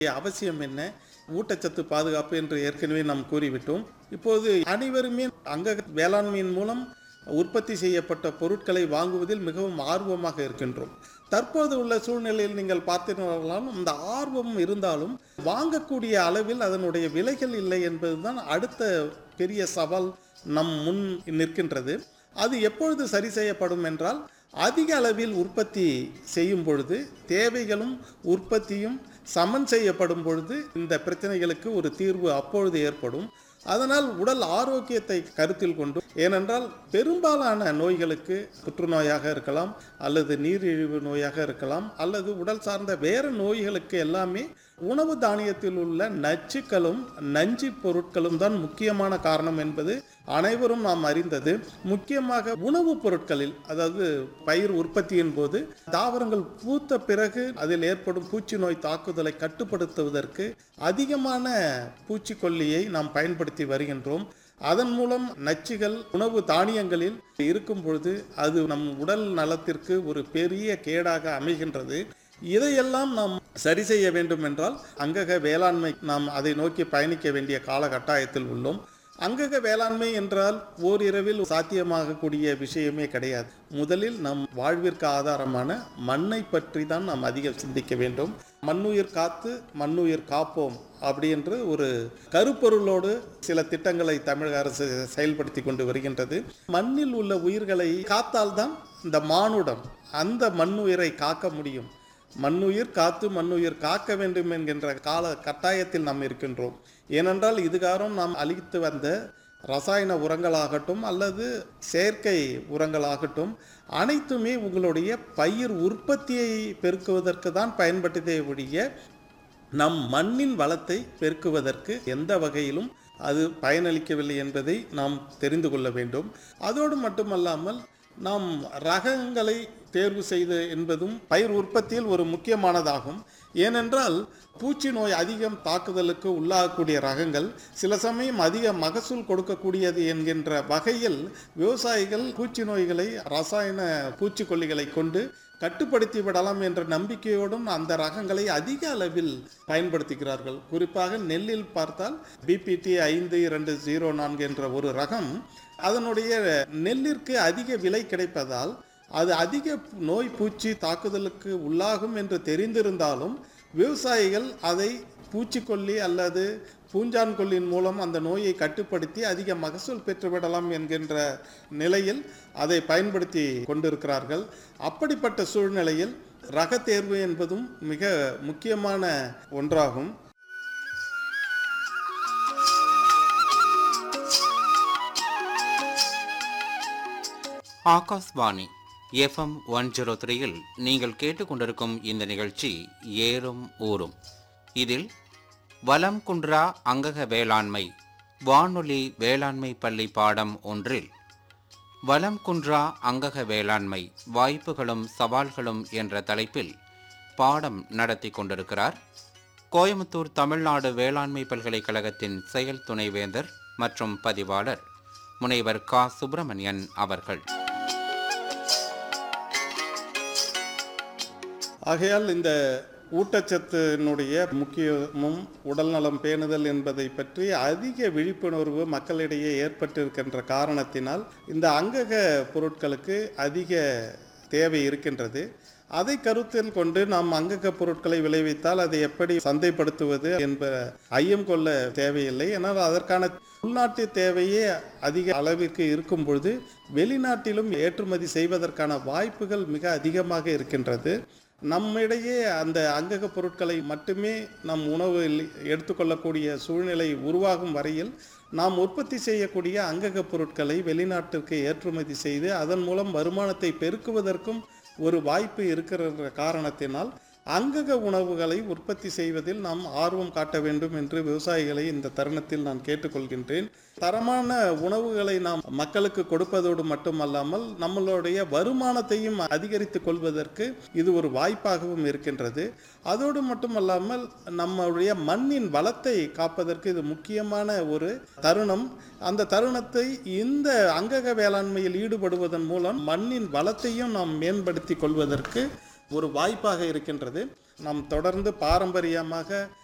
அவசியம் என்ன ஊட்டச்சத்து பாதுகாப்பு என்று ஏற்கனவே நாம் கூறிவிட்டோம் இப்போது அனைவருமே அங்க வேளாண்மையின் மூலம் உற்பத்தி செய்யப்பட்ட பொருட்களை வாங்குவதில் மிகவும் ஆர்வமாக இருக்கின்றோம் தற்போது உள்ள சூழ்நிலையில் நீங்கள் பார்த்தீர்களாலும் இந்த ஆர்வம் இருந்தாலும் வாங்கக்கூடிய அளவில் அதனுடைய விலைகள் இல்லை என்பதுதான் அடுத்த பெரிய சவால் நம் முன் நிற்கின்றது அது எப்பொழுது சரி செய்யப்படும் என்றால் அதிக அளவில் உற்பத்தி செய்யும் பொழுது தேவைகளும் உற்பத்தியும் சமன் செய்யப்படும் பொழுது இந்த பிரச்சனைகளுக்கு ஒரு தீர்வு அப்பொழுது ஏற்படும் அதனால் உடல் ஆரோக்கியத்தை கருத்தில் கொண்டு ஏனென்றால் பெரும்பாலான நோய்களுக்கு புற்றுநோயாக இருக்கலாம் அல்லது நீரிழிவு நோயாக இருக்கலாம் அல்லது உடல் சார்ந்த வேறு நோய்களுக்கு எல்லாமே உணவு தானியத்தில் உள்ள நச்சுக்களும் நஞ்சு பொருட்களும் தான் முக்கியமான காரணம் என்பது அனைவரும் நாம் அறிந்தது முக்கியமாக உணவுப் பொருட்களில் அதாவது பயிர் உற்பத்தியின் போது தாவரங்கள் பூத்த பிறகு அதில் ஏற்படும் பூச்சி நோய் தாக்குதலை கட்டுப்படுத்துவதற்கு அதிகமான பூச்சிக்கொல்லியை நாம் பயன்படுத்தி வருகின்றோம் அதன் மூலம் நச்சுகள் உணவு தானியங்களில் இருக்கும் பொழுது அது நம் உடல் நலத்திற்கு ஒரு பெரிய கேடாக அமைகின்றது இதையெல்லாம் நாம் சரி செய்ய வேண்டும் என்றால் அங்கக வேளாண்மை நாம் அதை நோக்கி பயணிக்க வேண்டிய காலகட்டாயத்தில் உள்ளோம் அங்கக வேளாண்மை என்றால் ஓரிரவில் சாத்தியமாகக்கூடிய விஷயமே கிடையாது முதலில் நம் வாழ்விற்கு ஆதாரமான மண்ணை பற்றி தான் நாம் அதிகம் சிந்திக்க வேண்டும் மண்ணுயிர் காத்து மண்ணுயிர் காப்போம் அப்படி என்று ஒரு கருப்பொருளோடு சில திட்டங்களை தமிழக அரசு செயல்படுத்தி கொண்டு வருகின்றது மண்ணில் உள்ள உயிர்களை காத்தால்தான் இந்த மானுடம் அந்த மண்ணுயிரை காக்க முடியும் மண்ணுயிர் காத்து மண்ணுயிர் காக்க வேண்டும் என்கின்ற கால கட்டாயத்தில் நாம் இருக்கின்றோம் ஏனென்றால் இதுகாரம் நாம் அளித்து வந்த ரசாயன உரங்களாகட்டும் அல்லது செயற்கை உரங்களாகட்டும் அனைத்துமே உங்களுடைய பயிர் உற்பத்தியை பெருக்குவதற்கு தான் பயன்பட்டதே ஒழிய நம் மண்ணின் வளத்தை பெருக்குவதற்கு எந்த வகையிலும் அது பயனளிக்கவில்லை என்பதை நாம் தெரிந்து கொள்ள வேண்டும் அதோடு மட்டுமல்லாமல் நாம் ரகங்களை தேர்வு செய்து என்பதும் பயிர் உற்பத்தியில் ஒரு முக்கியமானதாகும் ஏனென்றால் பூச்சி நோய் அதிகம் தாக்குதலுக்கு உள்ளாகக்கூடிய ரகங்கள் சில சமயம் அதிக மகசூல் கொடுக்கக்கூடியது என்கின்ற வகையில் விவசாயிகள் பூச்சி நோய்களை ரசாயன பூச்சிக்கொல்லிகளை கொண்டு கட்டுப்படுத்தி விடலாம் என்ற நம்பிக்கையோடும் அந்த ரகங்களை அதிக அளவில் பயன்படுத்துகிறார்கள் குறிப்பாக நெல்லில் பார்த்தால் பிபிடி ஐந்து இரண்டு ஜீரோ நான்கு என்ற ஒரு ரகம் அதனுடைய நெல்லிற்கு அதிக விலை கிடைப்பதால் அது அதிக நோய் பூச்சி தாக்குதலுக்கு உள்ளாகும் என்று தெரிந்திருந்தாலும் விவசாயிகள் அதை பூச்சிக்கொல்லி அல்லது பூஞ்சான் கொல்லின் மூலம் அந்த நோயை கட்டுப்படுத்தி அதிக மகசூல் பெற்றுவிடலாம் என்கின்ற நிலையில் அதை பயன்படுத்தி கொண்டிருக்கிறார்கள் அப்படிப்பட்ட சூழ்நிலையில் ரக தேர்வு என்பதும் மிக முக்கியமான ஒன்றாகும் ஆகாஷ்வாணி எஃப்எம் ஒன் ஜீரோ த்ரீயில் நீங்கள் கேட்டுக்கொண்டிருக்கும் இந்த நிகழ்ச்சி ஏறும் ஊரும் இதில் வலம் குன்றா அங்கக வேளாண்மை வானொலி வேளாண்மை பள்ளி பாடம் ஒன்றில் வலம் குன்றா அங்கக வேளாண்மை வாய்ப்புகளும் சவால்களும் என்ற தலைப்பில் பாடம் நடத்தி கொண்டிருக்கிறார் கோயமுத்தூர் தமிழ்நாடு வேளாண்மை பல்கலைக்கழகத்தின் செயல் துணைவேந்தர் மற்றும் பதிவாளர் முனைவர் கா சுப்பிரமணியன் அவர்கள் ஆகையால் இந்த ஊட்டச்சத்தினுடைய முக்கியமும் உடல்நலம் பேணுதல் என்பதை பற்றி அதிக விழிப்புணர்வு மக்களிடையே ஏற்பட்டிருக்கின்ற காரணத்தினால் இந்த அங்கக பொருட்களுக்கு அதிக தேவை இருக்கின்றது அதை கருத்தில் கொண்டு நாம் அங்கக பொருட்களை விளைவித்தால் அதை எப்படி சந்தைப்படுத்துவது என்ப ஐயம் கொள்ள தேவையில்லை ஏன்னால் அதற்கான உள்நாட்டு தேவையே அதிக அளவிற்கு இருக்கும் பொழுது வெளிநாட்டிலும் ஏற்றுமதி செய்வதற்கான வாய்ப்புகள் மிக அதிகமாக இருக்கின்றது நம்மிடையே அந்த அங்கக பொருட்களை மட்டுமே நம் உணவில் எடுத்துக்கொள்ளக்கூடிய சூழ்நிலை உருவாகும் வரையில் நாம் உற்பத்தி செய்யக்கூடிய அங்கக பொருட்களை வெளிநாட்டிற்கு ஏற்றுமதி செய்து அதன் மூலம் வருமானத்தை பெருக்குவதற்கும் ஒரு வாய்ப்பு இருக்கிற காரணத்தினால் அங்கக உணவுகளை உற்பத்தி செய்வதில் நாம் ஆர்வம் காட்ட வேண்டும் என்று விவசாயிகளை இந்த தருணத்தில் நான் கேட்டுக்கொள்கின்றேன் தரமான உணவுகளை நாம் மக்களுக்கு கொடுப்பதோடு மட்டுமல்லாமல் நம்மளுடைய வருமானத்தையும் அதிகரித்துக் கொள்வதற்கு இது ஒரு வாய்ப்பாகவும் இருக்கின்றது அதோடு மட்டுமல்லாமல் நம்முடைய மண்ணின் வளத்தை காப்பதற்கு இது முக்கியமான ஒரு தருணம் அந்த தருணத்தை இந்த அங்கக வேளாண்மையில் ஈடுபடுவதன் மூலம் மண்ணின் வளத்தையும் நாம் மேம்படுத்தி கொள்வதற்கு ஒரு வாய்ப்பாக இருக்கின்றது நாம் தொடர்ந்து பாரம்பரியமாக